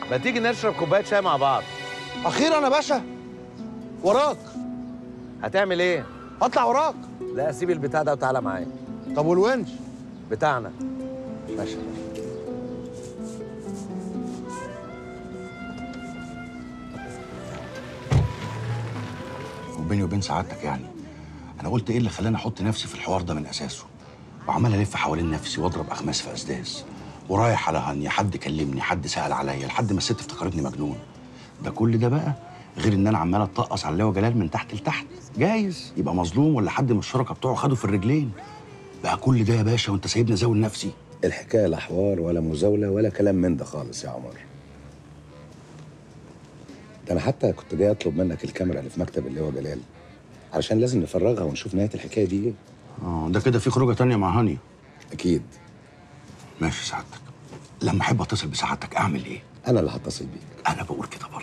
ما تيجي نشرب كوبايه شاي مع بعض اخيرا يا باشا وراك هتعمل ايه اطلع وراك لا سيب البتاع ده وتعالى معايا طب والونش بتاعنا ماشي وبيني وبين سعادتك يعني انا قلت ايه اللي خلاني احط نفسي في الحوار ده من اساسه وعمال الف حوالين نفسي واضرب اخماس في اسداس ورايح على هانيا حد كلمني حد سال عليا لحد ما الست افتكرتني مجنون ده كل ده بقى غير ان انا عمال اتطقص على اللواء جلال من تحت لتحت جايز يبقى مظلوم ولا حد من الشركاء بتوعه خده في الرجلين بقى كل ده يا باشا وانت سايبني ازاول نفسي الحكايه لا حوار ولا مزاوله ولا كلام من ده خالص يا عمر ده انا حتى كنت جاي اطلب منك الكاميرا اللي في مكتب اللواء جلال علشان لازم نفرغها ونشوف نهايه الحكايه دي ايه اه ده كده في خروجه تانية مع هانيا اكيد ماشي سعادتك لما احب اتصل بسعادتك اعمل ايه انا اللي هتصل بيك انا بقول كده برضه